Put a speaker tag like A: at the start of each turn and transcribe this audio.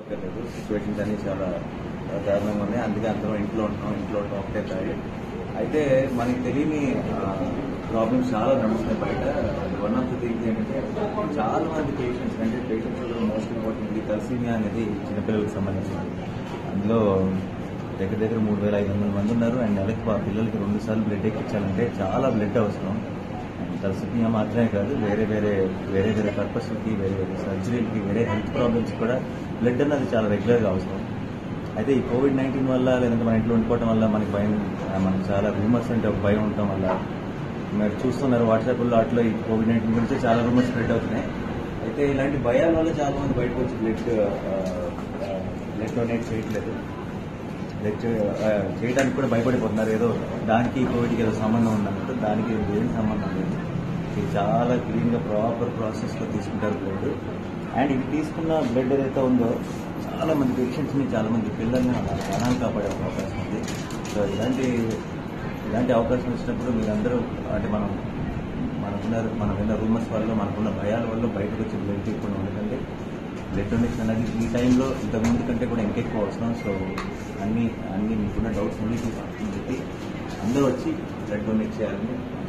A: లేదు సిచ్యువేషన్స్ అన్ని చాలా దారుణంగా ఉన్నాయి అందుకే అందరం ఇంట్లో ఉంటున్నాం ఇంట్లో ఉండడం ఒకటే దారి అయితే మనకి తెలియని ప్రాబ్లమ్స్ చాలా నడుస్తున్నాయి బయట వన్ ఆఫ్ ది థింగ్స్ ఏంటంటే చాలా మంది పేషెంట్స్ అంటే పేషెంట్స్ మోస్ట్ ఇంపార్టెంట్ తలసీమియా అనేది చిన్నపిల్లలకు సంబంధించింది అందులో దగ్గర దగ్గర మూడు వేల ఐదు వందల మంది ఉన్నారు అండ్ నెలకి ఆ పిల్లలకి రెండు సార్లు బ్లడ్ ఎక్కించాలంటే చాలా బ్లడ్ అవసరం తలసీమియా మాత్రమే కాదు వేరే వేరే వేరే వేరే పర్పస్లకి వేరే వేరే సర్జరీలకి వేరే హెల్త్ ప్రాబ్లమ్స్ కూడా బ్లడ్ అన్నది చాలా రెగ్యులర్గా అవసరం అయితే ఈ కోవిడ్ నైన్టీన్ వల్ల లేదంటే మన ఇంట్లో ఉండిపోవడం వల్ల మనకి భయం ఆ, మనకి చాలా రూమర్స్ అంటే ఒక భయం ఉండటం వల్ల మీరు చూస్తున్నారు వాట్సాప్లో అట్లా ఈ కోవిడ్ నైన్టీన్ గురించి చాలా రూమర్స్ స్ప్రెడ్ అవుతున్నాయి అయితే ఇలాంటి భయాల వల్ల చాలా మంది బయటకు వచ్చి బ్లడ్ బ్లడ్ డొనేట్ చేయట్లేదు బ్లడ్ చేయడానికి కూడా భయపడిపోతున్నారు ఏదో దానికి కోవిడ్కి ఏదో సంబంధం ఉందన్నట్టు దానికి ఏం సంబంధం లేదు ఇది చాలా క్లీన్గా ప్రాపర్ ప్రాసెస్లో తీసుకుంటారు బ్లడ్ అండ్ ఇది తీసుకున్న బ్లడ్ ఏదైతే ఉందో చాలా మంది పేషెంట్స్ని చాలా మంది పిల్లల్ని అలా ప్రాణాలు కాపాడే అవకాశం ఉంది సో ఇలాంటి ఇలాంటి అవకాశం వచ్చినప్పుడు మీరందరూ అంటే మనం మనకున్న మనం విన్న రూమర్స్ వల్ల మనకున్న భయాల వల్ల బయటకు వచ్చి బ్లడ్ తీయకుండా ఉండకండి బ్లడ్ డొనేషన్ అనేది ఈ టైంలో ఇంతకుముందు కంటే కూడా ఇంకెక్కువ అవసరం సో అన్ని అన్ని మీకున్న డౌట్స్ అన్ని తీసుకుని చెప్పి అందరూ వచ్చి బ్లడ్ డొనేట్ చేయాలని